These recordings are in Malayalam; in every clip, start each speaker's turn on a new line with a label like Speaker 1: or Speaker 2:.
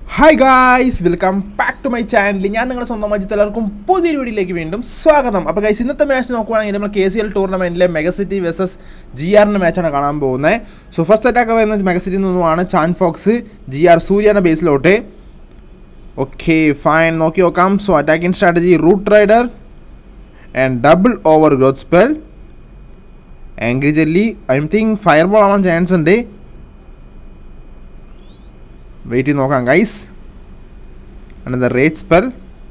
Speaker 1: hi guys welcome back to my channel ഞാൻ നിങ്ങളുടെ സ്വന്തം മജിത്ത് എല്ലാവർക്കും പുതിയൊരു വീഡിയോയിലേക്ക് വീണ്ടും സ്വാഗതം അപ്പോൾ ഗൈസ് ഇന്നത്തെ മാച്ച് നോക്കുവാണെങ്കിൽ നമ്മൾ കെ സി എൽ ടൂർണമെൻറ്റിലെ മെഗസിറ്റി വേഴ്സസ് ജി ആറിൻ്റെ മാച്ചാണ് കാണാൻ പോകുന്നത് സോ ഫസ്റ്റ് അറ്റാക്ക് വരുന്നത് മെഗസിറ്റിയിൽ നിന്നുമാണ് ചാൻ ഫോക്സ് ജി ആർ സൂര്യയുടെ ബേസിലോട്ട് ഓക്കെ ഫൈൻ നോക്കി നോക്കാം so attacking strategy root rider and double overgrowth spell angry jelly I think fire ball ആവാൻ ചാൻസ് ഉണ്ട് വെയിറ്റ് ചെയ്ത് നോക്കാം ഗൈസ് അനന്ത rate spell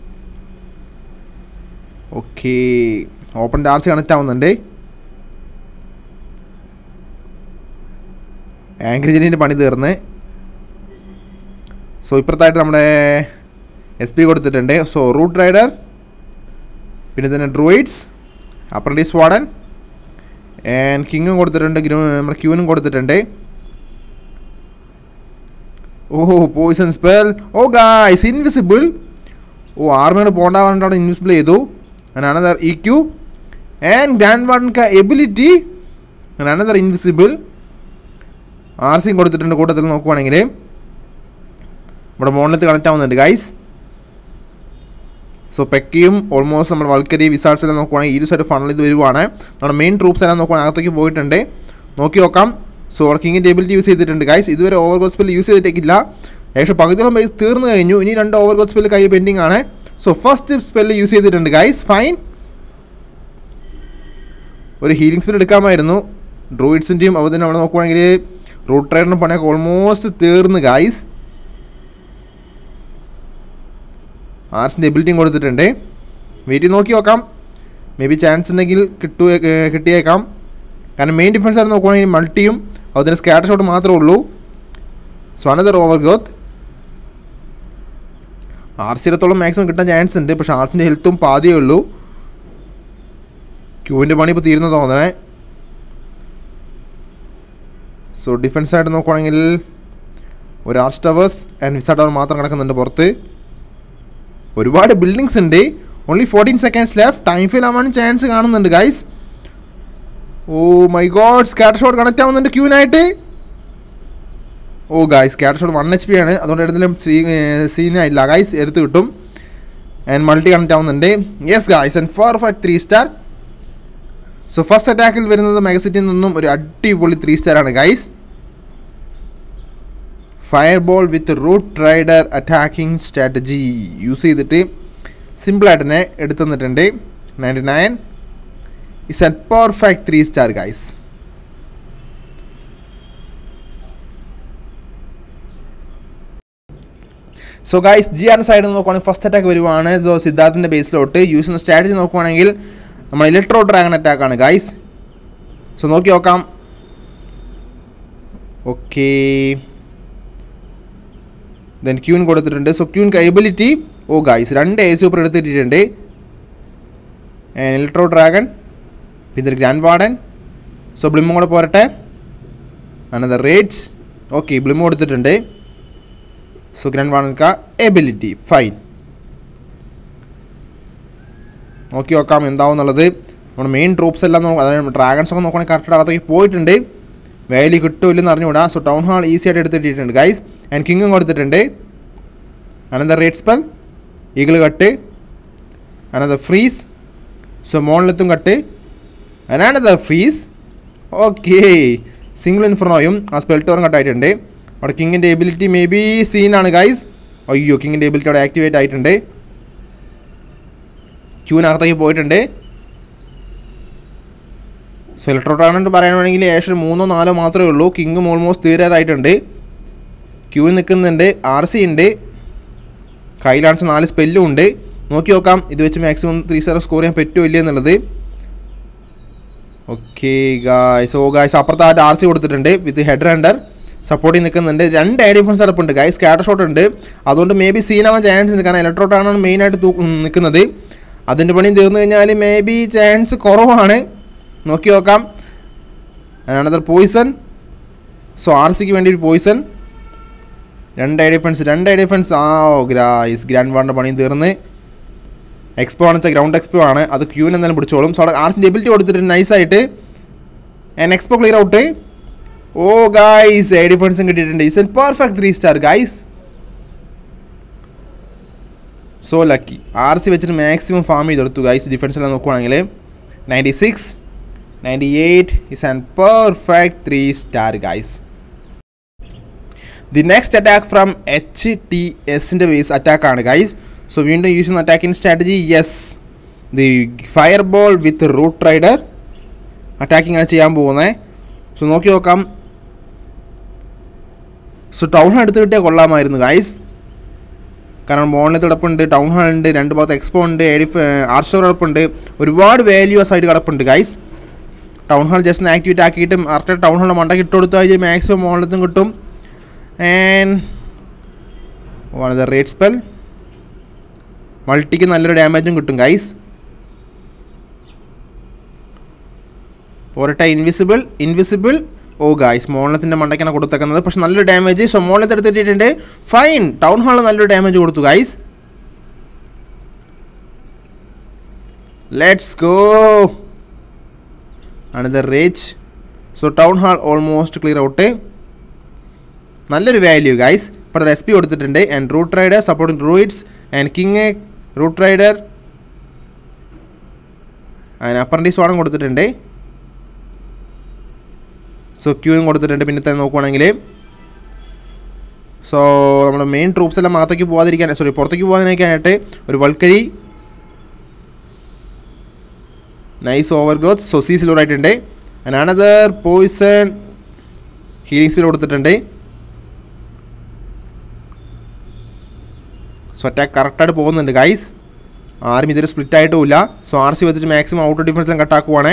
Speaker 1: okay open darts connect ആവുന്നുണ്ട് ആംഗ്രി ജെല്ലിൻ്റെ പണി തീർന്ന് സോ ഇപ്പുറത്തായിട്ട് നമ്മുടെ എസ് പി കൊടുത്തിട്ടുണ്ട് സോ റൂട്ട് റൈഡർ പിന്നെ തന്നെ ഡ്രോയിഡ്സ് അപ്രൻറ്റീസ് വാർഡൻ ആൻഡ് കിങ്ങും കൊടുത്തിട്ടുണ്ട് ഗ്രൂ നമ്മുടെ ക്യൂനും കൊടുത്തിട്ടുണ്ട് oh poison spell oh guys invisible oh ആർമിയോട് പോണ്ട പറഞ്ഞിട്ട് ഇൻവിസിബിൾ ചെയ്തു another E Q and grand one ക എബിലിറ്റി അനദർ ഇൻവിസിബിൾ ആർ സിയും കൊടുത്തിട്ടുണ്ട് കൂട്ടത്തിൽ നോക്കുവാണെങ്കിൽ നമ്മുടെ മോണിലത്ത് കണക്റ്റ് ആവുന്നുണ്ട് ഗൈസ് സോ പെക്കയും ഓൾമോസ്റ്റ് നമ്മൾ വൾക്കരി വിസാർട്സ് എല്ലാം നോക്കുവാണെങ്കിൽ ഈ ഒരു സൈഡ് ഫണൽ ഇത് വരുവാണ് നമ്മുടെ മെയിൻ ട്രൂപ്സ് എല്ലാം നോക്കുവാണെങ്കിൽ അകത്തേക്ക് പോയിട്ടുണ്ട് നോക്കി നോക്കാം സോ വർക്കിങ്ങിൻ്റെ എബിലിറ്റി യൂസ് ചെയ്തിട്ടുണ്ട് ഗൈസ് ഇതുവരെ ഓവർ ഗോഡ് സ്പെൽ യൂസ് ചെയ്തിട്ടേക്കില്ല ഏകദേശം പകുതിയോളം ബേസ് തീർന്നു കഴിഞ്ഞു ഇനി രണ്ട് ഓവർ ഗോഡ് സ്പെൽ കൈ പെൻഡിങ് ആണ് സോ ഫസ്റ്റ് സ്പെല്ല് യൂസ് ചെയ്തിട്ടുണ്ട് ഗൈസ് ഫൈൻ ഒരു ഹീലിംഗ് സ്പെൽ എടുക്കാമായിരുന്നു ഡ്രോയിഡ്സിൻ്റെയും അതുപോലെ തന്നെ അവിടെ നോക്കുവാണെങ്കിൽ റൂട്ട് റൈഡറിൻ്റെ പണിയൊക്കെ ഓൾമോസ്റ്റ് തീർന്ന് ഗൈസ് ആർട്സിൻ്റെ എബിലിറ്റിയും കൊടുത്തിട്ടുണ്ട് വെയിറ്റ് നോക്കി നോക്കാം മേ ബി ചാൻസ് ഉണ്ടെങ്കിൽ കിട്ടു കിട്ടിയേക്കാം കാരണം മെയിൻ ഡിഫൻസ് ആയിട്ട് നോക്കുവാണെങ്കിൽ മൾട്ടിയും അതുപോലെ സ്കാറ്റർ ഷോട്ട് മാത്രമേ ഉള്ളൂ so another overgrowth R സിയിലത്തോളം മാക്സിമം കിട്ടാൻ ചാൻസ് ഉണ്ട് പക്ഷേ ആർസിൻ്റെ ഹെൽത്തും പാതിയേ ഉള്ളൂ ക്യൂവിൻ്റെ പണി ഇപ്പോൾ തീരുന്ന തോന്നണേ സോ ഡിഫൻസ് ആയിട്ട് നോക്കുവാണെങ്കിൽ ഒരു arch towers and wiz tower മാത്രം കിടക്കുന്നുണ്ട് പുറത്ത് ഒരുപാട് ബിൽഡിങ്സ് ഉണ്ട് only fourteen seconds left time fill ആവാൻ ചാൻസ് കാണുന്നുണ്ട് guys oh my god scatter shot connect ആവുന്നുണ്ട് ക്യൂനായിട്ട് oh guys scatter shot one H P ആണ് അതുകൊണ്ട് എന്തെങ്കിലും സീ സീനായില്ല ഗായ്സ് എടുത്ത് കിട്ടും ആൻഡ് മൾട്ടി കണക്റ്റ് ആവുന്നുണ്ട് yes guys and four five three star so first അറ്റാക്കിൽ വരുന്നത് മെഗസിറ്റിയിൽ നിന്നും ഒരു അടിപൊളി ത്രീ സ്റ്റാർ ആണ് guys fire ball with root rider attacking strategy use ചെയ്തിട്ട് സിമ്പിളായിട്ട് തന്നെ എടുത്തു തന്നിട്ടുണ്ട് ninety nine is a perfect three star guys so guys G ആറിൻ്റെ സൈഡിൽ നിന്ന് നോക്കുവാണെങ്കിൽ ഫസ്റ്റ് അറ്റാക്ക് വരുവാണ് സോ സിദ്ധാർത്ഥിൻ്റെ ബേസിലോട്ട് യൂസ് ചെയ്യുന്ന സ്ട്രാറ്റജി നോക്കുവാണെങ്കിൽ നമ്മൾ ഇലക്ട്രോ ഡ്രാഗൺ അറ്റാക്കാണ് ഗൈസ് സോ നോക്കി നോക്കാം ഓക്കേ ദെൻ ക്യൂൻ കൊടുത്തിട്ടുണ്ട് so queen ability oh guys രണ്ട് എ സൂപ്പർ എടുത്തിട്ടുണ്ട് ഇലക്ട്രോ ഡ്രാഗൺ പിന്നെ ഗ്രാൻഡ് വാർഡൻ സോ ബ്ലിമും കൂടെ പോരട്ടെ അനദർ റേറ്റ്സ് ഓക്കെ ബ്ലിം കൊടുത്തിട്ടുണ്ട് സോ ഗ്രാൻഡ് വാർഡൻ കാ എബിലിറ്റി ഫൈൻ നോക്കി നോക്കാം എന്താവുന്നുള്ളത് നമ്മുടെ മെയിൻ ട്രൂപ്സ് എല്ലാം നോക്കാം അതായത് ഡ്രാഗൺസ് ഒക്കെ നോക്കുകയാണെങ്കിൽ കറക്റ്റ് അകത്തേക്ക് പോയിട്ടുണ്ട് വാലി കിട്ടുമില്ലെന്ന് അറിഞ്ഞുകൂടാ സോ ടൗൺ ഹാൾ ഈസി ആയിട്ട് എടുത്തിട്ടുണ്ട് ഗൈസ് ആൻഡ് കിങ്ങും കൊടുത്തിട്ടുണ്ട് അനന്ത റേറ്റ് സ്പെൽ ഈഗിൾ കട്ട് അനന്ത ഫ്രീസ് സോ മോണിലെത്തും കട്ട് അനാനത ഫ്രീസ് ഓക്കെ സിംഗിൾ ഇൻഫർണോയും ആ സ്പെൽ ടോറും കട്ടായിട്ടുണ്ട് അവിടെ കിങ്ങിൻ്റെ എബിലിറ്റി മേ ബി സീനാണ് ഗൈസ് അയ്യോ കിങ്ങിൻ്റെ എബിലിറ്റി അവിടെ ആക്ടിവേറ്റ് ആയിട്ടുണ്ട് ക്യൂവിനകത്തേക്ക് പോയിട്ടുണ്ട് സോ ഇലക്ട്രോട്രാണെന്ന് പറയുകയാണെങ്കിൽ ഏകദേശം മൂന്നോ നാലോ മാത്രമേ ഉള്ളൂ കിങ്ങും ഓൾമോസ്റ്റ് തീരാറായിട്ടുണ്ട് ക്യൂ നിൽക്കുന്നുണ്ട് ആർ സി ഉണ്ട് കയ്യിലാണിച്ച നാല് സ്പെല്ലും ഉണ്ട് നോക്കി നോക്കാം ഇത് വെച്ച് മാക്സിമം ത്രീ സ്റ്റാർ സ്കോർ ചെയ്യാൻ പറ്റുമോ ഇല്ല എന്നുള്ളത് ഓക്കെ ഗായ്സ് ഓ ഗായ്സ് അപ്പുറത്തായിട്ട് ആർ സി കൊടുത്തിട്ടുണ്ട് വിത്ത് ഹെഡ് റണ്ടർ സപ്പോർട്ടിൽ നിൽക്കുന്നുണ്ട് രണ്ട് എയർ ഡിഫൻസ് അടപ്പുണ്ട് ഗൈസ് സ്കാറ്റർ ഷോട്ട് ഉണ്ട് അതുകൊണ്ട് മേ ബി സീനാവാൻ ചാൻസ് ഉണ്ട് കാരണം ഇലക്ട്രോട്ടാണ് മെയിനായിട്ട് തൂ നിൽക്കുന്നത് അതിൻ്റെ പണിയും തീർന്നു കഴിഞ്ഞാൽ മേ ബി ചാൻസ് കുറവാണ് നോക്കി നോക്കാം അനദർ പോയിസൺ സോ ആർ സിക്ക് വേണ്ടി ഒരു പോയിസൺ രണ്ട് ഐ ഡിഫൻസ് രണ്ട് ഐ ഡിഫൻസ് ആ ഓ ഗ്രാസ് ഗ്രാൻഡ് വാറിൻ്റെ പണിയും തീർന്ന് എക്സ്പോ ആണ് വെച്ചാൽ ഗ്രൗണ്ട് എക്സ്പോ ആണ് അത് ക്യൂവിന് എന്തായാലും പിടിച്ചോളും സോ അവിടെ ആർസിൻ്റെ എബിലിറ്റി കൊടുത്തിട്ട് നൈസായിട്ട് ആൻഡ് എക്സ്പോ clear out oh guys a ഡിഫൻസും കിട്ടിയിട്ടുണ്ട് is an perfect three star guys so lucky R C വെച്ചിട്ട് മാക്സിമം ഫാം ചെയ്തെടുത്തു ഗൈസ് ഡിഫൻസിലെല്ലാം നോക്കുവാണെങ്കിൽ ninety six ninety eight is and perfect three star guys the next attack from H T എസിൻ്റെ ബേസ് അറ്റാക്കാണ് ഗൈസ് സോ വീണ്ടും യൂസ് ചെയ്യുന്ന attacking strategy yes the fire ball with root rider attacking ആണ് ചെയ്യാൻ പോകുന്നത് സോ നോക്കി നോക്കാം സോ ടൗൺ ഹാൾ എടുത്ത് കിട്ടിയാൽ കൊള്ളാമായിരുന്നു ഗൈസ് കാരണം മോണിൽ കിടപ്പുണ്ട് ടൗൺ ഹാൾ ഉണ്ട് രണ്ട് ഭാഗത്ത് എക്സ്പോ ഉണ്ട് എഡിഫ് ആർ സ്റ്റോർ കിടപ്പുണ്ട് ഒരുപാട് വാല്യൂസ് ആയിട്ട് കിടപ്പുണ്ട് guys town hall just activate ആക്കിയിട്ട് കറക്റ്റ് ടൗൺ ഹാളിൽ മണ്ടക്ക് ഇട്ട് കൊടുത്തു കഴിഞ്ഞാൽ മാക്സിമം മോളിലത്തും കിട്ടും and one the rate spell മൾട്ടിക്ക് നല്ലൊരു ഡാമേജും കിട്ടും ഗൈസ് പോരട്ടെ ഇൻവിസിബിൾ ഇൻവിസിബിൾ ഓ ഗായ്സ് മോളത്തിൻ്റെ മണ്ടയ്ക്കാണ് കൊടുത്തേക്കുന്നത് പക്ഷെ നല്ലൊരു ഡാമേജ് സോ മോളത്ത് എടുത്തിട്ടുണ്ട് ഫൈൻ ടൗൺ ഹാളിൽ നല്ലൊരു ഡാമേജ് കൊടുത്തു guys let's go another rage so town hall almost clear out നല്ലൊരു വാല്യൂ ഗൈസ് ഇപ്പോൾ എസ് പി കൊടുത്തിട്ടുണ്ട് and root rider supporting druids and king root rider and apprentice വാണം കൊടുത്തിട്ടുണ്ട് സോ ക്യൂയും കൊടുത്തിട്ടുണ്ട് പിന്നത്തെ നോക്കുവാണെങ്കിൽ സോ നമ്മുടെ മെയിൻ ട്രൂപ്സ് എല്ലാം അകത്തേക്ക് പോകാതിരിക്കാൻ സോറി പുറത്തേക്ക് പോകാതിരിക്കാനായിട്ട് ഒരു valkyrie nice overgrowth so C സിലോർ ആയിട്ടുണ്ട് and another poison healing speed കൊടുത്തിട്ടുണ്ട് സോ അറ്റാക്ക് കറക്റ്റായിട്ട് പോകുന്നുണ്ട് ഗൈസ് ആരും ഇതൊരു സ്പ്ലിറ്റ് ആയിട്ടുമില്ല സോ ആർ സി വെച്ചിട്ട് മാക്സിമം ഔട്ട് ഡിഫൻസിലും കട്ടാക്കുവാണേ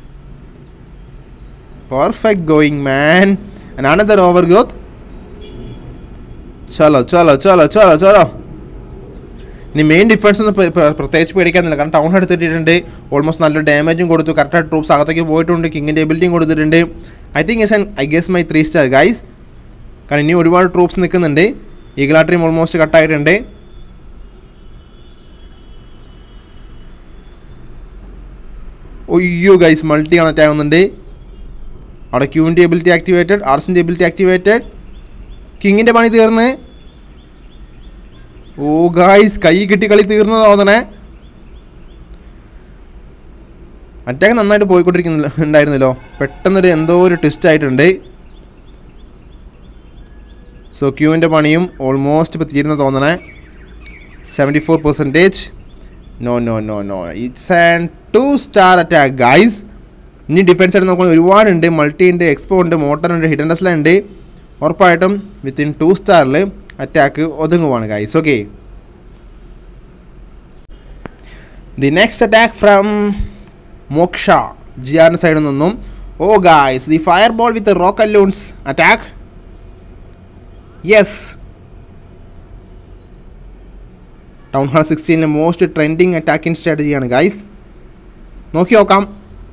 Speaker 1: perfect going man and another overgrowth ചലോ ചലോ ചലോ ചലോ ചലോ ഇനി മെയിൻ ഡിഫൻസ് ഒന്നും പ്ര- പ്ര- പ്രത്യേകിച്ച് പേടിക്കാനില്ല കാരണം ടൗൺ എടുത്തിട്ടുണ്ട് ഓൾമോസ്റ്റ് നല്ലൊരു ഡാമേജും കൊടുത്തു കറക്റ്റായിട്ട് ട്രൂപ്സ് അകത്തേക്ക് പോയിട്ടുണ്ട് കിങ്ങിൻ്റെ എബിലിറ്റിയും കൊടുത്തിട്ടുണ്ട് I think is an I guess my three star guys കാരണം ഇനി ഒരുപാട് ട്രൂപ്സ് നിൽക്കുന്നുണ്ട് ഈഗിളാട്രിയും ഓൾമോസ്റ്റ് കട്ടായിട്ടുണ്ട് ഒയ്യോ ഗൈസ് മൾട്ടി കണക്റ്റ് ആവുന്നുണ്ട് അവിടെ ക്യൂവിൻ്റെ എബിലിറ്റി ആക്ടിവേറ്റഡ് ആർസിൻ്റെ എബിലിറ്റി ആക്ടിവേറ്റഡ് കിങ്ങിൻ്റെ പണി തീർന്ന് ഓ ഗായ്സ് കൈ കിട്ടി കളി തീർന്നു തോന്നണേ അറ്റാക്ക് നന്നായിട്ട് പോയിക്കൊണ്ടിരിക്കുന്നില്ല ഉണ്ടായിരുന്നല്ലോ പെട്ടെന്നൊരു എന്തോ ഒരു ട്വിസ്റ്റ് ആയിട്ടുണ്ട് സോ ക്യൂവിൻ്റെ പണിയും ഓൾമോസ്റ്റ് ഇപ്പോൾ തീരുന്ന തോന്നണേ seventy four percentage no no no no it's and two star attack guys ഇനി ഡിഫൻസ് ആയിട്ട് നോക്കുമ്പോൾ ഒരുപാടുണ്ട് മൾട്ടി ഉണ്ട് എക്സ്പോ ഉണ്ട് മോട്ടർ ഉണ്ട് ഹിഡൻ ടെസ്ല ഉണ്ട് ഉറപ്പായിട്ടും വിത്തിൻ ടു സ്റ്റാറിൽ അറ്റാക്ക് ഒതുങ്ങുവാണ് guys okay the next attack from Moksha G ആറിൻ്റെ സൈഡിൽ നിന്നും oh guys the fire ball with rock balloons attack yes town hall സിക്സ്റ്റീനിലെ മോസ്റ്റ് ട്രെൻഡിങ് അറ്റാക്കിംഗ് സ്ട്രാറ്റജിയാണ് ഗൈസ് നോക്കി നോക്കാം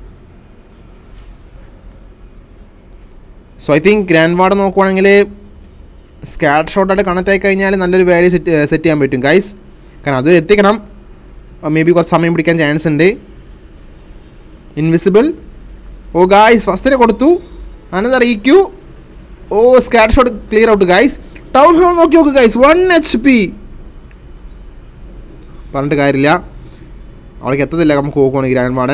Speaker 1: so I think grand ward നോക്കുവാണെങ്കിൽ സ്കാറ്റ് ഷോട്ടായിട്ട് കണക്റ്റ് ആയി കഴിഞ്ഞാൽ നല്ലൊരു വാല്യൂ സെറ്റ് സെറ്റ് ചെയ്യാൻ പറ്റും ഗൈസ് കാരണം അത് എത്തിക്കണം മേ ബി കുറച്ച് സമയം പിടിക്കാൻ ചാൻസ് ഉണ്ട് ഇൻവിസിബിൾ ഓ ഗായ്സ് ഫസ്റ്റിനെ കൊടുത്തു another E Q oh scatter shot clear out guys town hall നോക്കി നോക്ക് ഗൈസ് വൺ എച്ച് പി പറഞ്ഞിട്ട് കാര്യമില്ല അവിടേക്ക് എത്തത്തില്ല നമുക്ക് നോക്കുവാണെങ്കിൽ grand warden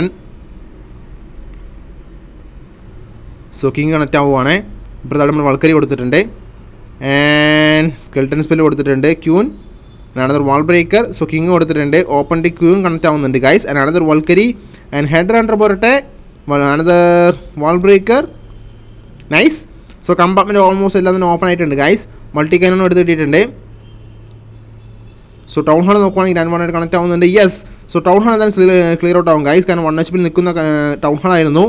Speaker 1: so king connect ആവുകയാണേ ഇപ്പോൾ നമ്മൾ വൾക്കരി കൊടുത്തിട്ടുണ്ട് ആൻഡ് സ്കെൽട്ടൻ സ്പെല്ല് കൊടുത്തിട്ടുണ്ട് queen another wall breaker so king കൊടുത്തിട്ടുണ്ട് ഓപ്പൺ ഡി ക്യൂൻ കണക്റ്റ് ആവുന്നുണ്ട് guys and another valkyrie and headhunter പോരട്ടെ another wall breaker nice so compartment almost എല്ലാം തന്നെ ഓപ്പൺ ആയിട്ടുണ്ട് ഗൈസ് മൾട്ടി കാനോൺ എടുത്ത് കിട്ടിയിട്ടുണ്ട് സോ ടൗൺ ഹാൾ നോക്കുവാണെങ്കിൽ രണ്ട് വണ്ണായിട്ട് കണക്റ്റ് ആവുന്നുണ്ട് യെസ് സോ ടൗൺ ഹാൾ എന്തായാലും ക്ലിയർ ഔട്ട് ആവും ഗൈസ് കാരണം വൺ എച്ച് പിയിൽ നിൽക്കുന്ന ടൗൺ ഹാൾ ആയിരുന്നു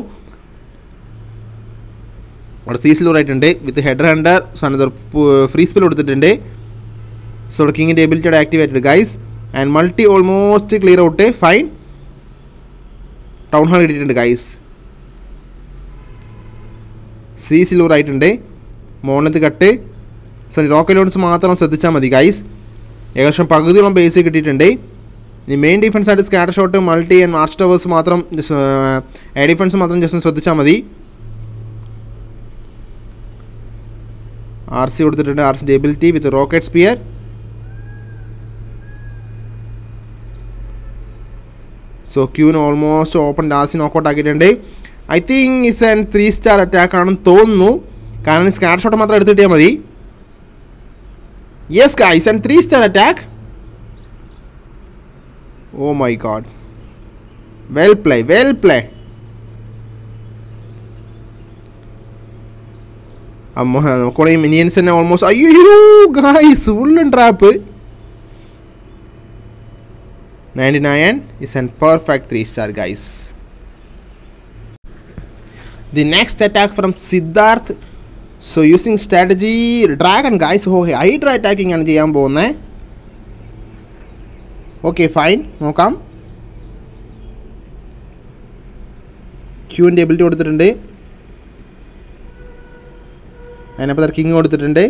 Speaker 1: അവിടെ സീ സിലൂർ ആയിട്ടുണ്ട് with headhunter so another free spell കൊടുത്തിട്ടുണ്ട് സോ കിങ്ങിൻ്റെ എബിലിറ്റിയുടെ activated guys and multi almost clear out fine town hall കിട്ടിയിട്ടുണ്ട് ഗൈസ് സി സിലൂർ ആയിട്ടുണ്ട് മോണത്ത് കട്ട് സോ റോക്കൽ ലോൺസ് മാത്രം ശ്രദ്ധിച്ചാൽ മതി ഗൈസ് ഏകദേശം പകുതിയോളം ബേസ് കിട്ടിയിട്ടുണ്ട് ഇനി മെയിൻ ഡിഫൻസ് ആയിട്ട് scatter shot multi and march towers മാത്രം എ ഡിഫൻസ് മാത്രം ജസ്റ്റ് ശ്രദ്ധിച്ചാൽ മതി ആർ സി കൊടുത്തിട്ടുണ്ട് R C ability with rocket spear so ക്യൂന് ഓൾമോസ്റ്റ് ഓപ്പൺ ഡാർസി നോക്കൗട്ട് ആക്കിയിട്ടുണ്ട് I think is an three star attack ആണെന്ന് തോന്നുന്നു കാരണം സ്കാർ ഷോട്ട് മാത്രം എടുത്ത് കിട്ടിയാൽ മതി yes guys and three star attack oh my god well play well play അമ്മ നോക്കുകയാണെങ്കിൽ മിനിയൻസ് തന്നെ ഓൾമോസ്റ്റ് അയ്യോ ഗായ്സ് ഫുള്ളും trap ninety nine is an perfect three star guys the next attack from Siddharth so using strategy dragon guys ഹോ ഹൈഡ്ര അറ്റാക്കിംഗ് ആണ് ചെയ്യാൻ പോകുന്നത് ഓക്കെ ഫൈൻ നോക്കാം ക്യൂവിൻ്റെ എബിലിറ്റി കൊടുത്തിട്ടുണ്ട് അതിനപ്പോൾ കിങ് കൊടുത്തിട്ടുണ്ട്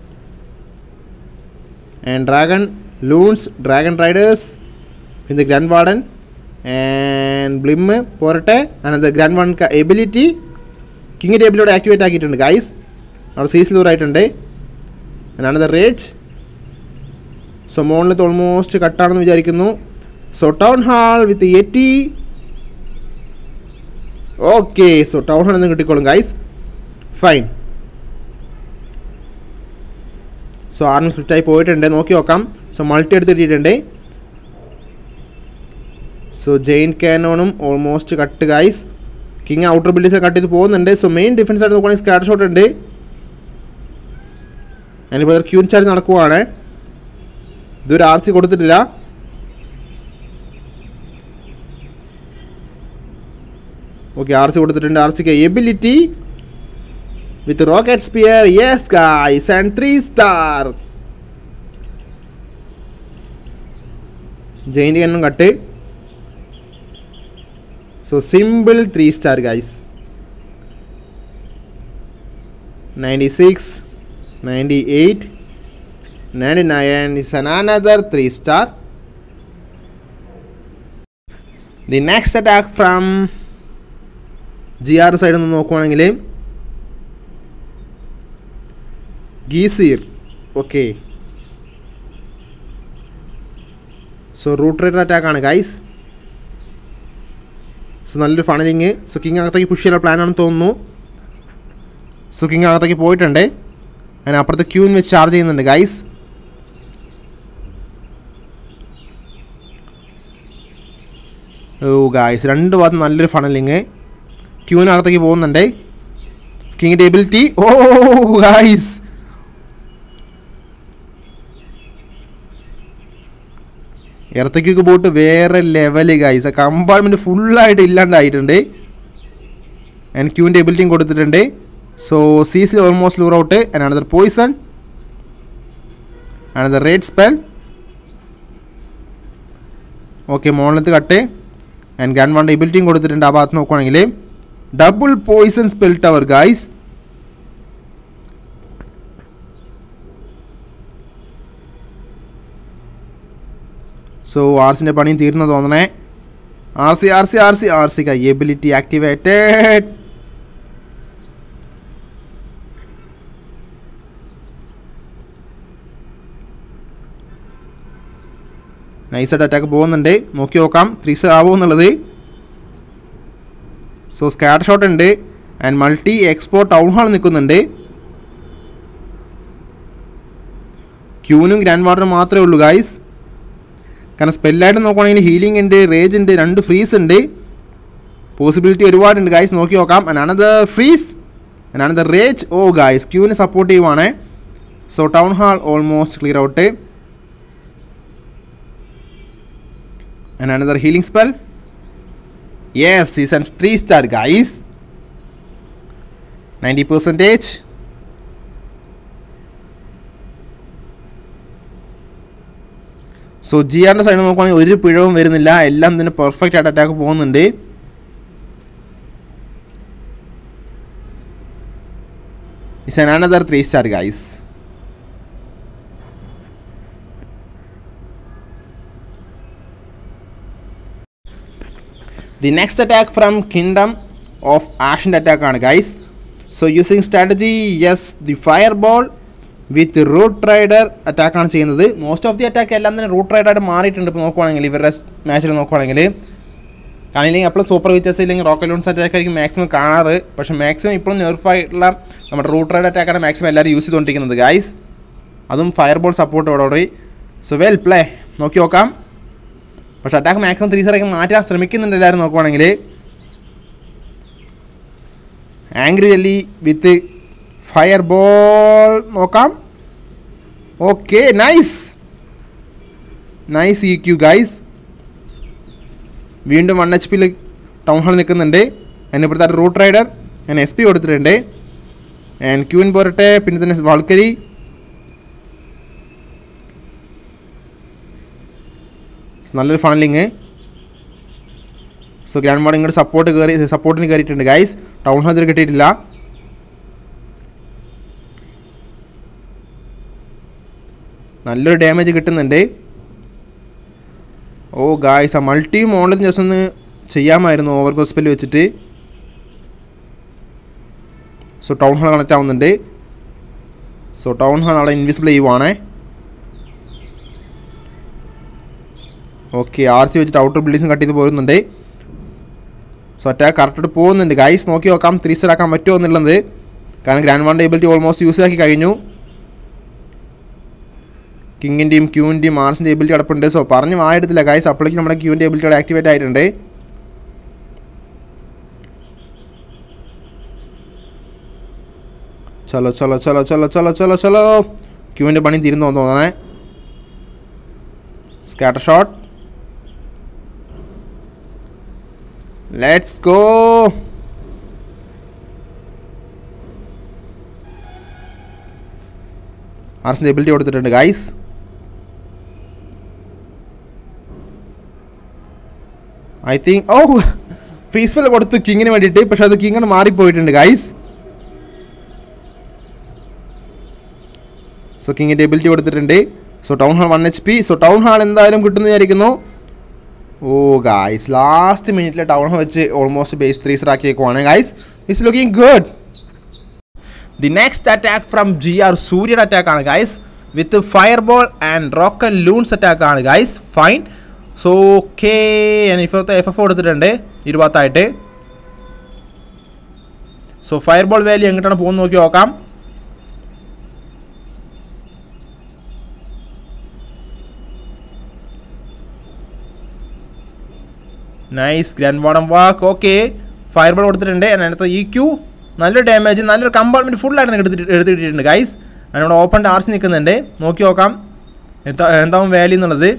Speaker 1: and dragon loons dragon riders പിന്നെ ഗ്രാൻഡ് വാർഡൻ ആൻഡ് ബ്ലിം പോരട്ടെ അനന്ത് ഗ്രാൻഡ് വൺ എബിലിറ്റി കിങ്ങിൻ്റെ എബിലിറ്റി ആക്ടിവേറ്റ് ആക്കിയിട്ടുണ്ട് ഗൈസ് അവിടെ സീസിലൂർ ആയിട്ടുണ്ട് അനന്ത് റേറ്റ് സോ മോണിലത്ത് ഓൾമോസ്റ്റ് കട്ടാണെന്ന് വിചാരിക്കുന്നു so town hall with eighty okay so town hall നിന്ന് കിട്ടിക്കോളും ഗൈസ് ഫൈൻ സോ ആറിന് സ്വിഫ്റ്റായി പോയിട്ടുണ്ട് നോക്കി നോക്കാം സോ മൾട്ടി എടുത്തിട്ടുണ്ട് സോ ജെയിൻ കാനോണും almost cut guys king outer builders cut ചെയ്ത് പോകുന്നുണ്ട് സോ മെയിൻ ഡിഫൻസ് ആയിട്ട് നോക്കുകയാണെങ്കിൽ സ്കാർ ഷോട്ട് ഉണ്ട് ഞാനിപ്പോൾ ക്യൂൻ ചാർജ് നടക്കുവാണ് ഇതൊരു ആർ സി കൊടുത്തിട്ടില്ല ഓക്കെ ആർ സി കൊടുത്തിട്ടുണ്ട് ആർ സിക്ക് ability with rocket spear yes guys and three star giant കണ്ണും cut so simple three star guys ninety six ninety eight ninety nine is another three star the next attack from G R സൈഡിൽ നിന്ന് നോക്കുവാണെങ്കിൽ ഗീസീർ okay so root rider attack ആണ് ഗൈസ് സോ നല്ലൊരു ഫണലിങ് സോ കിങ് അകത്തേക്ക് പുഷ് ചെയ്യാനുള്ള പ്ലാനാണെന്ന് തോന്നുന്നു സോ കിങ് അകത്തേക്ക് പോയിട്ടുണ്ട് അതിന് അപ്പുറത്തെ ക്യൂൻ വെച്ച് ചാർജ് ചെയ്യുന്നുണ്ട് ഗൈസ് ഓ ഗായ്സ് രണ്ട് ഭാഗത്ത് നല്ലൊരു ഫണലിങ് ക്യൂവിനകത്തേക്ക് പോകുന്നുണ്ട് കിങ്ങിൻ്റെ എബിലിറ്റി ഓ ഗായ്സ് ഇറത്തേക്കൊക്കെ പോയിട്ട് വേറെ ലെവല് ഗൈസ് ആ കമ്പാർട്ട്മെൻറ്റ് ഫുള്ളായിട്ട് ഇല്ലാണ്ടായിട്ടുണ്ട് ആൻഡ് ക്യൂവിൻ്റെ എബിലിറ്റിയും കൊടുത്തിട്ടുണ്ട് so C C almost lure out and another poison another rage spell okay മോളിലത്ത് കട്ട് ആൻഡ് ഗൺ വണ്ട എബിലിറ്റിയും കൊടുത്തിട്ടുണ്ട് ആ ഭാഗത്ത് നോക്കുവാണെങ്കിൽ double poison spell tower guys so R സിൻ്റെ പണിയും തീർന്നു തോന്നണേ R C R C R C R C ability activated നൈസായിട്ട് അറ്റാക്ക് പോകുന്നുണ്ട് നോക്കി നോക്കാം ത്രീ സ്റ്റാർ ആവുമോ എന്നുള്ളത് സോ സ്കാഡ് ഷോട്ട് ഉണ്ട് and multi X bow town hall നിൽക്കുന്നുണ്ട് ക്യൂനും ഗ്രാൻഡ് വാട്ടറും മാത്രമേ ഉള്ളൂ ഗായ്സ് കാരണം സ്പെല്ലായിട്ട് നോക്കുകയാണെങ്കിൽ ഹീലിംഗ് ഉണ്ട് റേജ് ഉണ്ട് രണ്ട് ഫ്രീസ് ഉണ്ട് പോസിബിലിറ്റി ഒരുപാടുണ്ട് ഗായ്സ് നോക്കി നോക്കാം another freeze another rage oh guys ക്യൂവിന് സപ്പോർട്ട് ചെയ്യുവാണ് so town hall almost clear out and another healing spell yes he's a 3 star guys 90 percentage so G ആറിൻ്റെ സൈഡിൽ നോക്കുവാണെങ്കിൽ ഒരു പിഴവും വരുന്നില്ല എല്ലാം തന്നെ പെർഫെക്റ്റ് ആയിട്ട് അറ്റാക്ക് പോകുന്നുണ്ട് is another three star guys the next attack from kingdom of ആഷിൻ്റെ അറ്റാക്ക് ആണ് guys so using strategy yes the fire ball with root rider അറ്റാക്കാണ് ചെയ്യുന്നത് മോസ്റ്റ് ഓഫ് ദി അറ്റാക്ക് എല്ലാം തന്നെ റൂട്ട് റൈഡറായിട്ട് മാറിയിട്ടുണ്ട് ഇപ്പോൾ നോക്കുവാണെങ്കിൽ ഇവരുടെ മാച്ചിൽ നോക്കുവാണെങ്കിൽ കാരണം ഇല്ലെങ്കിൽ എപ്പോഴും സൂപ്പർ വിച്ചേഴ്സ് ഇല്ലെങ്കിൽ റോക്കറ്റ് ലോൺസ് അറ്റാക്ക് ആയിരിക്കും മാക്സിമം കാണാറ് പക്ഷേ മാക്സിമം ഇപ്പോഴും നെർഫായിട്ടുള്ള നമ്മുടെ റൂട്ട് റൈഡ് അറ്റാക്കാണ് മാക്സിമം എല്ലാവരും യൂസ് ചെയ്തുകൊണ്ടിരിക്കുന്നത് ഗൈസ് അതും ഫയർബോൾ സപ്പോർട്ടോടുകൂടി സോ വെൽ പ്ലേ നോക്കി നോക്കാം പക്ഷെ അറ്റാക്ക് മാക്സിമം ത്രീ സറൊക്കെ മാറ്റാൻ ശ്രമിക്കുന്നുണ്ട് എല്ലാവരും നോക്കുവാണെങ്കിൽ angry jelly with fireball നോക്കാം okay nice nice E Q guys വീണ്ടും വൺ എച്ച് പിയിൽ ടൗൺ ഹാൾ നിൽക്കുന്നുണ്ട് അതിന് ഇപ്പോഴത്തെ റൂട്ട് റൈഡർ ഞാൻ എസ് പി കൊടുത്തിട്ടുണ്ട് ആൻഡ് ക്യൂൻ പോരട്ടെ പിന്നെ തന്നെ വാൾക്കരി നല്ലൊരു ഫണലിങ് സോ ഗ്രാൻഡ് മോഡ് ഇങ്ങോട്ട് സപ്പോർട്ട് കയറി സപ്പോർട്ടിന് കയറിയിട്ടുണ്ട് ഗൈസ് ടൗൺ ഹാൾ കിട്ടിയിട്ടില്ല നല്ലൊരു ഡാമേജ് കിട്ടുന്നുണ്ട് ഓ ഗായ്സ് ആ മൾട്ടി മോഡൽ ജസ്റ്റ് ഒന്ന് ചെയ്യാമായിരുന്നു ഓവർ ഗോസ്പെൽ വെച്ചിട്ട് സോ ടൗൺ ഹാൾ കണക്റ്റ് ആവുന്നുണ്ട് സോ ടൗൺ ഹാൾ അവിടെ ഇൻവിസിബിൾ ചെയ്യുവാണേ ഓക്കെ ആർ സി വെച്ചിട്ട് ഔട്ടർ ബിൽഡിങ്സും കട്ട് ചെയ്ത് പോരുന്നുണ്ട് സോ അറ്റാക്ക് കറക്റ്റായിട്ട് പോകുന്നുണ്ട് ഗൈസ് നോക്കി നോക്കാം ത്രീ സ്റ്റാർ ആക്കാൻ പറ്റുമോ എന്നുള്ളത് കാരണം ഗ്രാൻഡ് വാണ്ട എബിലിറ്റി ഓൾമോസ്റ്റ് യൂസ് ആക്കി കഴിഞ്ഞു കിങ്ങിൻ്റെയും ക്യൂവിൻ്റെയും മാർസിൻ്റെ എബിലിറ്റി കിടപ്പുണ്ട് സോ പറഞ്ഞ് വായെടുത്തില്ല ഗൈസ് അപ്പോഴേക്കും നമ്മുടെ ക്യൂവിൻ്റെ എബിലിറ്റി അവിടെ ആക്ടിവേറ്റ് ആയിട്ടുണ്ട് ചലോ ചലോ ചലോ ചലോ ചലോ ചലോ ചലോ ക്യൂവിൻ്റെ പണി തീരുന്നു തോന്നണേ സ്കാറ്റർ ഷോട്ട് ലെറ്റ്സ് ഗോ ആർസിൻ്റെ എബിലിറ്റി കൊടുത്തിട്ടുണ്ട് guys I think oh freeze spell കൊടുത്തു കിങ്ങിന് വേണ്ടിയിട്ട് പക്ഷെ അത് കിങ്ങിന് മാറിപ്പോയിട്ടുണ്ട് ഗൈസ് സോ കിങ്ങിൻ്റെ എബിലിറ്റി കൊടുത്തിട്ടുണ്ട് so town hall one H P so town hall എന്തായാലും കിട്ടുമെന്ന് വിചാരിക്കുന്നു ഓ ഗായ്സ് ലാസ്റ്റ് മിനിറ്റിലെ ടൗൺ ഹാൾ വെച്ച് ഓൾമോസ്റ്റ് ബേസ് ത്രീ സ്റ്റാർ ആക്കിയേക്കുവാണ് guys it's looking good the next attack from G R Suryan attack ആണ് guys with fireball and rock 'n' loons attack ആണ് ഗൈസ് ഫൈൻ സോ ഓക്കെ ഞാൻ ഇപ്പോഴത്തെ എഫ് എഫ് കൊടുത്തിട്ടുണ്ട് ഇരുപത്തായിട്ട് സോ ഫയർ ബോൾ വാല്യൂ എങ്ങോട്ടാണ് പോകുന്നത് നോക്കി നോക്കാം nice grand warden walk okay fireball കൊടുത്തിട്ടുണ്ട് അതിനകത്ത് ഇ ക്യൂ നല്ലൊരു ഡാമേജ് നല്ലൊരു കമ്പാർട്ട്മെൻറ്റ് ഫുള്ളായിട്ട് എടുത്തിട്ട് എടുത്തിട്ടുണ്ട് ഗൈസ് അതിനോട് ഓപ്പൺ ആർസ് നിൽക്കുന്നുണ്ട് നോക്കി നോക്കാം എന്താ എന്താവും വാല്യൂ എന്നുള്ളത്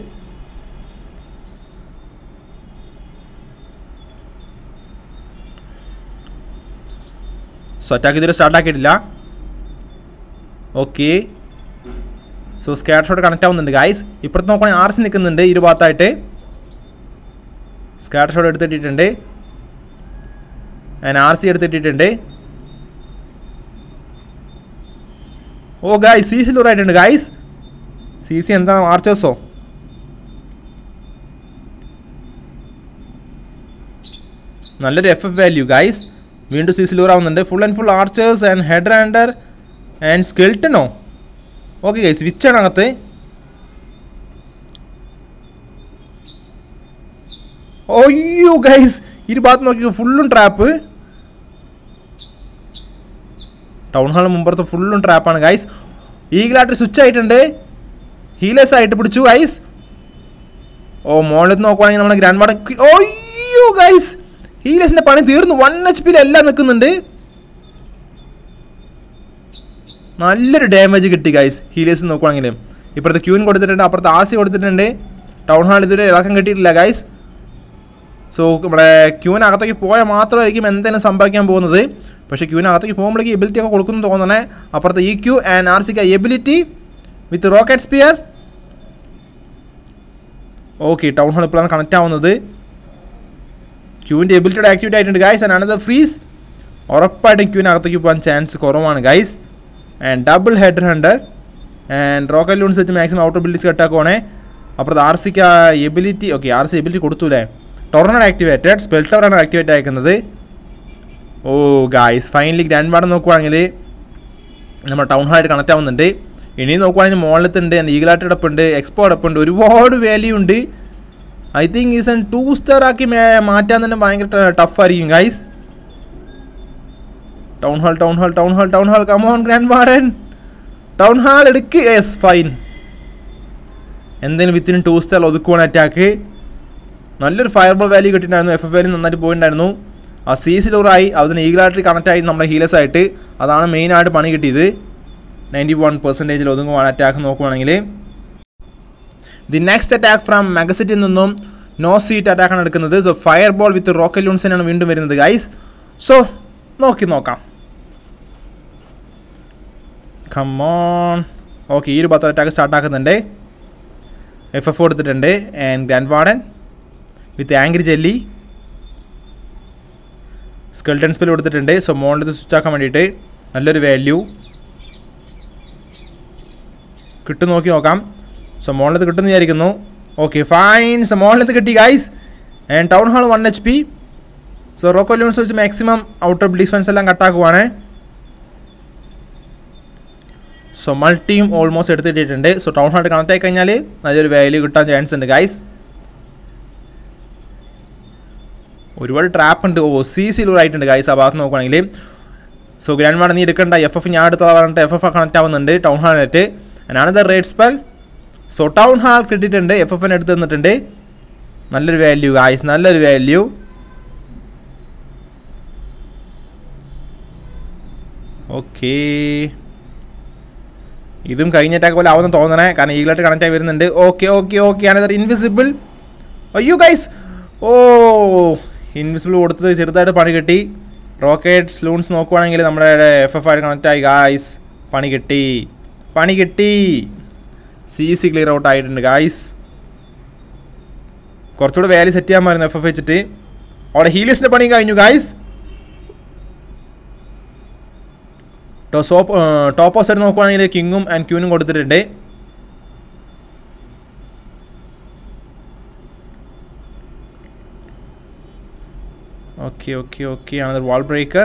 Speaker 1: സോ അറ്റാക്ക് ഇതുവരെ സ്റ്റാർട്ട് ആക്കിയിട്ടില്ല okay so scatter shot connect ആവുന്നുണ്ട് ഗൈസ് ഇപ്പുറത്ത് നോക്കുകയാണെങ്കിൽ ആർസ് നിൽക്കുന്നുണ്ട് ഇരുഭാഗത്തായിട്ട് സ്കാറ്റർ ഷോട്ട് എടുത്തിട്ടിട്ടുണ്ട് ഞാൻ ആർ സി എടുത്തിട്ടിട്ടുണ്ട് ഓ ഗായ് സി സി ലൂറായിട്ടുണ്ട് ഗായ്സ് സി സി എന്താ ആർച്ചേഴ്സോ നല്ലൊരു എഫ് എഫ് വാല്യൂ ഗായ്സ് വീണ്ടും സി സി ലൂർ ആവുന്നുണ്ട് full and full archers and headhunter and സ്കെൽട്ടനോ ഓക്കെ ഗൈസ് വിച്ചാണ് അകത്ത് ഒയ്യോ ഗൈസ് ഇരു ഭാഗത്ത് നോക്കി ഫുള്ളും ട്രാപ്പ് ടൗൺ ഹാളിന് മുമ്പത്തെ ഫുള്ളും ട്രാപ്പാണ് ഗൈസ് ഈഗിളായിട്ട് സ്വിച്ച് ആയിട്ടുണ്ട് ഹീലേഴ്സ് ആയിട്ട് പിടിച്ചു ഗൈസ് ഓ മോളിൽ നിന്ന് നോക്കുവാണെങ്കിൽ നമ്മുടെ ഗ്രാൻഡ് മാഡം ഒയ്യോ ഗൈസ് ഹീലേഴ്സിന്റെ പണി തീർന്നു വൺ എച്ച് പിയിൽ എല്ലാം നിൽക്കുന്നുണ്ട് നല്ലൊരു ഡാമേജ് കിട്ടി ഗൈസ് ഹീലേഴ്സ് നോക്കുവാണെങ്കിൽ ഇപ്പുറത്തെ ക്യൂൻ കൊടുത്തിട്ടുണ്ട് അപ്പുറത്ത് ആസി കൊടുത്തിട്ടുണ്ട് ടൗൺ ഹാൾ ഇതുവരെ ഇളക്കം കിട്ടിയിട്ടില്ല ഗൈസ് സോ നമ്മുടെ ക്യൂവിനകത്തേക്ക് പോയാൽ മാത്രമായിരിക്കും എന്തെങ്കിലും സംഭവിക്കാൻ പോകുന്നത് പക്ഷേ ക്യൂവിനകത്തേക്ക് പോകുമ്പോഴേക്ക് എബിലിറ്റി ഒക്കെ കൊടുക്കുന്നു തോന്നണേ അപ്പുറത്തെ ഇ ക്യൂ ആൻഡ് ആർ സിക്ക് ability with rocket spear okay town hall ഇപ്പോഴാണ് കണക്റ്റ് ആവുന്നത് ക്യൂവിൻ്റെ എബിലിറ്റിയുടെ ആക്ടിവിറ്റി ആയിട്ടുണ്ട് ഗൈസ് ആൻഡ് അനദർ ഫ്രീസ് ഉറപ്പായിട്ടും ക്യൂവിനകത്തേക്ക് പോകാൻ ചാൻസ് കുറവാണ് guys and double headhunter and rocket loons വെച്ച് മാക്സിമം ഔട്ടർ ബിൽഡിങ്സ് കട്ടാക്കുവാണേ അപ്പുറത്ത് ആർ സിക്ക് ability okay R C ability കൊടുത്തൂലേ ടൊർണർ ആക്ടിവേറ്റഡ് സ്പെൽ ടവറാണ് ആക്ടിവേറ്റ് അയക്കുന്നത് oh guys finally grand ward നോക്കുവാണെങ്കിൽ നമ്മൾ ടൗൺ ഹാളായിട്ട് കണക്റ്റ് ആവുന്നുണ്ട് ഇനി നോക്കുവാണെങ്കിൽ മോളിലത്തുണ്ട് ഈഗിളായിട്ട് കിടപ്പുണ്ട് എക്സ്പോ കിടപ്പുണ്ട് ഒരുപാട് വാല്യൂ ഉണ്ട് I think is an two star ആക്കി മേ- മാറ്റാൻ തന്നെ ഭയങ്കര ടഫായിരിക്കും guys town hall town hall town hall town hall come on grand warden town hall എടുക്ക് യെസ് ഫൈൻ എന്തെങ്കിലും വിത്തിനും ടു സ്റ്റാർ ഒതുക്കുവാണ് അറ്റാക്ക് നല്ലൊരു ഫയർ ബോൾ വാല്യൂ കിട്ടിയിട്ടുണ്ടായിരുന്നു എഫ് എഫ് വാല്യൂ നന്നായിട്ട് പോയിട്ടുണ്ടായിരുന്നു ആ സി സിലൂറായി അതിന് ഈഗിളായിട്ട് കണക്റ്റ് ആയി നമ്മുടെ ഹീലേഴ്സ് ആയിട്ട് അതാണ് മെയിനായിട്ട് പണി കിട്ടിയത് നയൻറ്റി വൺ പെർസെൻറ്റേജിൽ ഒതുങ്ങുവാണ് അറ്റാക്ക് നോക്കുവാണെങ്കിൽ ദി നെക്സ്റ്റ് അറ്റാക്ക് ഫ്രം മെഗസിറ്റിൽ നിന്നും നോ സീറ്റ് അറ്റാക്കാണ് എടുക്കുന്നത് so fire ball with rocket ലൂൺസിനാണ് വീണ്ടും വരുന്നത് ഗൈസ് സോ നോക്കി നോക്കാം കമോൺ ഓക്കെ ഈ ഒരു പത്ത് അറ്റാക്ക് സ്റ്റാർട്ട് ആക്കുന്നുണ്ട് എഫ് എഫ് കൊടുത്തിട്ടുണ്ട് and grand warden with angry jelly skeleton spell കൊടുത്തിട്ടുണ്ട് സോ മോളിൽ സ്വിച്ച് ആക്കാൻ വേണ്ടിയിട്ട് നല്ലൊരു വാല്യൂ കിട്ടും നോക്കി നോക്കാം സോ മോളിലത്ത് കിട്ടുമെന്ന് വിചാരിക്കുന്നു ഓക്കെ ഫൈൻ സോ മോളിലത്ത് കിട്ടി guys and town hall one H P so rocket loons വെച്ച് മാക്സിമം ഔട്ടർ ഡിഫൻസ് എല്ലാം കട്ടാക്കുവാണ് സോ മൾട്ടിയും ഓൾമോസ്റ്റ് എടുത്തിട്ടിട്ടുണ്ട് സോ ടൗൺ ഹാൾ കണക്ട് ആയി കഴിഞ്ഞാൽ നല്ലൊരു വാല്യൂ കിട്ടാൻ ചാൻസ് ഉണ്ട് ഗൈസ് ഒരുപാട് ട്രാപ്പ് ഉണ്ട് ഓ സി സിലൂർ ആയിട്ടുണ്ട് ഗൈസ് ആ ഭാഗത്ത് നോക്കുവാണെങ്കിൽ സോ ഗ്രാൻഡ് മാഡ് നീ എടുക്കണ്ട എഫ് എഫ് ഞാൻ എടുത്തതാ പറഞ്ഞിട്ട് എഫ് എഫ് കണക്ട് ആവുന്നുണ്ട് ടൗൺ ഹാളിനായിട്ട് അതിനാണ് the rage spell so town hall കിട്ടിയിട്ടുണ്ട് എഫ് എഫിന് എടുത്ത് തന്നിട്ടുണ്ട് നല്ലൊരു വാല്യൂ ഗായ്സ് നല്ലൊരു വാല്യൂ ഓക്കേ ഇതും കഴിഞ്ഞ അറ്റാക്ക് പോലെ ആവുന്ന തോന്നണേ കാരണം ഈഗിളായിട്ട് കണക്റ്റ് ആയി വരുന്നുണ്ട് ഓക്കെ ഓക്കെ ഓക്കെ ആണ് ഇൻവിസിബിൾ അയ്യോ ഗൈസ് ഓ ഇൻവിസിബിൾ കൊടുത്തത് ചെറുതായിട്ട് പണി കിട്ടി റോക്കറ്റ് സ്ലൂൺസ് നോക്കുവാണെങ്കിൽ നമ്മുടെ എഫ് എഫ് ആയിട്ട് കണക്റ്റ് ആയി ഗായ്സ് പണി കിട്ടി പണി കിട്ടി സി സി ക്ലിയർ ഔട്ട് ആയിട്ടുണ്ട് ഗായ്സ് കുറച്ചുകൂടെ വാല്യൂ സെറ്റ് ചെയ്യാൻ എഫ് എഫ് വെച്ചിട്ട് അവിടെ ഹീലിയസിൻ്റെ പണി കഴിഞ്ഞു guys top top of side നോക്കുവാണെങ്കിൽ കിങ്ങും ആൻഡ് ക്യൂനും കൊടുത്തിട്ടുണ്ട് ഓക്കെ ഓക്കെ ഓക്കെ ആണ് വാൾ ബ്രേക്കർ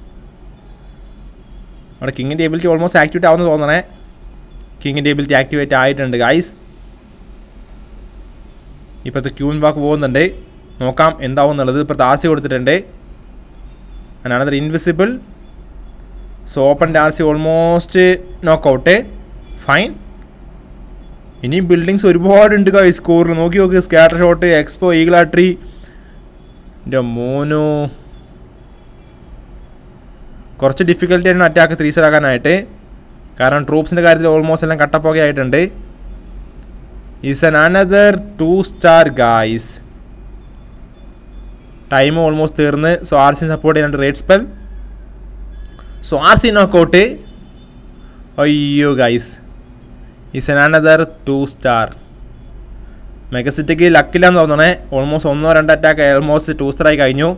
Speaker 1: അവിടെ കിങ്ങിൻ്റെ എബിലിറ്റി ഓൾമോസ്റ്റ് ആക്ടിവേറ്റ് ആവുമെന്ന് തോന്നണേ കിങ്ങിൻ്റെ എബിലിറ്റി ആക്ടിവേറ്റ് ആയിട്ടുണ്ട് ഗൈസ് ഇപ്പോഴത്തെ ക്യൂൻ വാക്ക് പോകുന്നുണ്ട് നോക്കാം എന്താവും എന്നുള്ളത് ഇപ്പോൾ താസി കൊടുത്തിട്ടുണ്ട് another invisible so open the R C almost knockout fine ഇനിയും ബിൽഡിങ്സ് ഒരുപാടുണ്ട് കൈ സ്കോറിൽ നോക്കി നോക്കി സ്കാറ്റർ ഷോട്ട് എക്സ്പോ ഈഗിളാട്രി എൻ്റെ മോനു കുറച്ച് ഡിഫിക്കൽട്ടി ആയിരുന്നു അറ്റാക്ക് ത്രീ ആക്കാനായിട്ട് കാരണം ട്രൂപ്സിൻ്റെ കാര്യത്തിൽ ഓൾമോസ്റ്റ് എല്ലാം കട്ടപ്പൊക്കെ ആയിട്ടുണ്ട് is an another two star guys time almost തീർന്ന് സോ ആർ സി സപ്പോർട്ട് ചെയ്യാനുണ്ട് rage spell so R C knockout അയ്യോ guys is an another two star മെഗസിറ്റിക്ക് ലക്കില്ലാന്ന് തോന്നണേ ഓൾമോസ്റ്റ് ഒന്നോ രണ്ടോ അറ്റാക്ക് ഓൾമോസ്റ്റ് ടു സ്റ്റാർ ആയി കഴിഞ്ഞു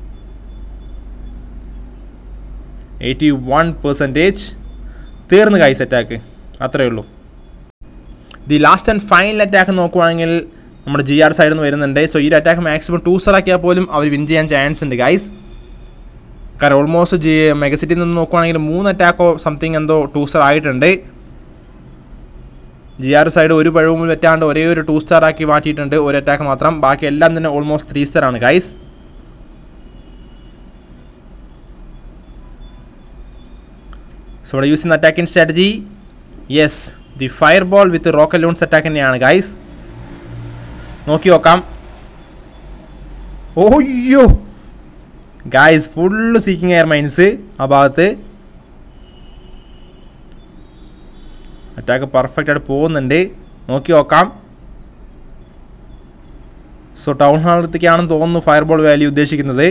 Speaker 1: എയ്റ്റി വൺ പെർസെൻറ്റേജ് തീർന്ന് ഗൈസ് അറ്റാക്ക് അത്രയേ ഉള്ളൂ the last and final attack നോക്കുവാണെങ്കിൽ നമ്മുടെ ജി ആർ സൈഡിൽ നിന്ന് വരുന്നുണ്ട് സോ ഈ ഒരു അറ്റാക്ക് മാക്സിമം ടു സ്റ്റാർ ആക്കിയാൽ പോലും അവർ വിൻ ചെയ്യാൻ ചാൻസ് ഉണ്ട് ഗൈസ് കാരണം ഓൾമോസ്റ്റ് ജി മെഗസിറ്റിയിൽ നിന്ന് നോക്കുവാണെങ്കിൽ മൂന്ന് അറ്റാക്കോ സംതിങ് എന്തോ ടു സ്റ്റാർ ആയിട്ടുണ്ട് ജി ആർ സൈഡ് ഒരു പഴവും പറ്റാണ്ട് ഒരേ ഒരു ടു സ്റ്റാർ ആക്കി മാറ്റിയിട്ടുണ്ട് ഒരു അറ്റാക്ക് മാത്രം ബാക്കി എല്ലാം തന്നെ ഓൾമോസ്റ്റ് ത്രീ സ്റ്റാർ ആണ് ഗൈസ് സോ ഇവിടെ യൂസ് ചെയ്യുന്ന attacking strategy yes the fire ball with rocket loons attack തന്നെയാണ് ഗൈസ് നോക്കി നോക്കാം ഓയ്യോ guys full seeking air mines ആ ഭാഗത്ത് അറ്റാക്ക് പെർഫെക്റ്റ് ആയിട്ട് പോകുന്നുണ്ട് നോക്കി നോക്കാം സോ ടൗൺ ഹാളിലേക്കാണെന്ന് തോന്നുന്നു ഫയർ ബോൾ വാല്യൂ ഉദ്ദേശിക്കുന്നത്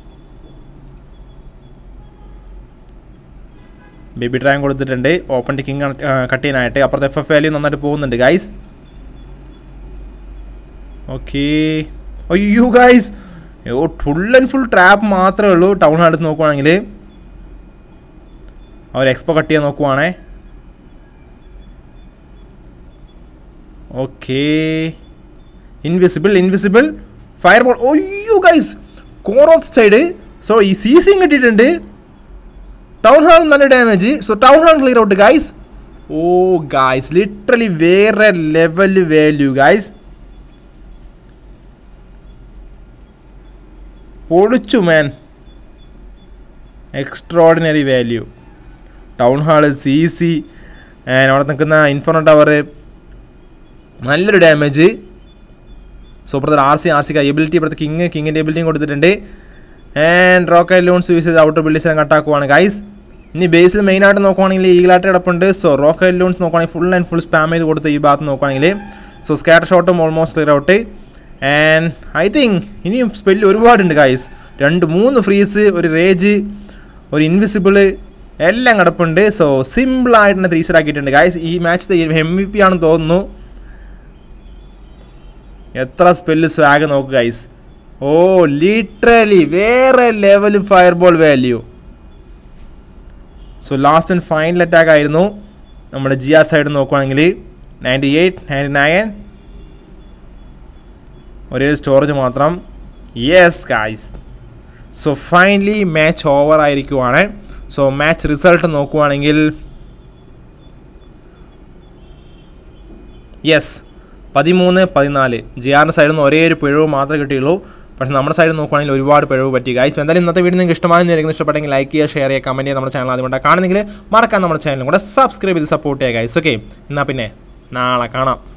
Speaker 1: ബേബി ട്രാൻ കൊടുത്തിട്ടുണ്ട് ഓപ്പൺ ടിക്കിങ് കട്ട് ചെയ്യാനായിട്ട് അപ്പുറത്തെ എഫ് എഫ് വാല്യൂ നന്നായിട്ട് പോകുന്നുണ്ട് ഗൈസ് ഓക്കേ അയ്യോ guys oh full and full trap മാത്രമേ ഉള്ളൂ ടൗൺ ഹാളിൽ നോക്കുവാണെങ്കിൽ അവർ എക്സ്പോ കട്ട് ചെയ്യാൻ നോക്കുവാണേ okay invisible invisible fire ball ഒയ്യോ guys core off side so ഈ സീസിയും കിട്ടിയിട്ടുണ്ട് ടൗൺ ഹാൾ നല്ല damage so town hall clear out guys oh guys literally വേറെ ലെവൽ വാല്യൂ ഗൈസ് പൊളിച്ചു man extraordinary value town hall C C അവിടെ നിൽക്കുന്ന ഇൻഫോർണോ ടവർ നല്ലൊരു ഡാമേജ് സോ ഇപ്പോഴത്തെ ആർ സി ആർ സിക്ക് എബിലിറ്റി ഇപ്പോഴത്തെ കിങ് കിങ്ങിൻ്റെ എബിലിറ്റിയും കൊടുത്തിട്ടുണ്ട് ആൻഡ് റോക്കറ്റ് ലോൺസ് യൂസ് ചെയ്ത് ഔട്ടർ ബിൽഡിങ്സ് കട്ടാക്കുവാണ് ഗൈസ് ഇനി ബേസിൽ മെയിനായിട്ട് നോക്കുവാണെങ്കിൽ ഈഗിളായിട്ട് കിടപ്പുണ്ട് സോ റോക്കറ്റ് ലോൺസ് നോക്കുവാണെങ്കിൽ ഫുൾ ആൻഡ് ഫുൾ സ്പാം ചെയ്ത് കൊടുത്ത് ഈ ഭാഗത്ത് നോക്കുവാണെങ്കിൽ സോ സ്കാറ്റർ ഷോട്ടും almost clear out and I think ഇനിയും സ്പെല്ല് ഒരുപാടുണ്ട് ഗൈസ് രണ്ട് മൂന്ന് ഫ്രീസ് ഒരു റേജ് ഒരു ഇൻവിസിബിള് എല്ലാം കിടപ്പുണ്ട് സോ സിമ്പിളായിട്ട് തന്നെ ത്രീ ആക്കിയിട്ടുണ്ട് ഗൈസ് ഈ മാച്ച് എം വി പി ആണെന്ന് തോന്നുന്നു എത്ര സ്പെല്ല് സ്വാഗ് നോക്ക് ഗൈസ് ഓ ലിറ്ററലി വേറെ level fire ball value so last and final attack ആയിരുന്നു നമ്മുടെ ജിയ സൈഡ് നോക്കുവാണെങ്കിൽ നയൻറ്റി എയ്റ്റ് നയൻറ്റി നയൻ ഒരേ സ്റ്റോറേജ് മാത്രം yes guys so finally match over ആയിരിക്കുവാണ് സോ മാച്ച് റിസൾട്ട് നോക്കുവാണെങ്കിൽ യെസ് പതിമൂന്ന് പതിനാല് ജി ആറിൻ്റെ സൈഡിൽ നിന്ന് ഒരേ ഒരു പിഴവ് മാത്രമേ കിട്ടിയുള്ളൂ പക്ഷേ നമ്മുടെ സൈഡിൽ നോക്കുവാണെങ്കിൽ ഒരുപാട് പിഴവ് പറ്റി ഗൈസ് എന്തായാലും ഇന്നത്തെ വീഡിയോ നിങ്ങൾക്ക് ഇഷ്ടമാണെന്ന് ഇഷ്ടപ്പെട്ടെങ്കിൽ ലൈക്ക് ചെയ്യുക ഷെയർ ചെയ്യുക കമൻറ്റ് ചെയ്യുക നമ്മുടെ ചാനൽ ആദ്യമായിട്ട് കാണുന്നെങ്കിൽ മറക്കാൻ നമ്മുടെ ചാനലും കൂടെ സബ്സ്ക്രൈബ് ചെയ്ത് സപ്പോർട്ട് ചെയ്യുക ഗൈസ് ഓക്കെ എന്നാൽ പിന്നെ നാളെ കാണാം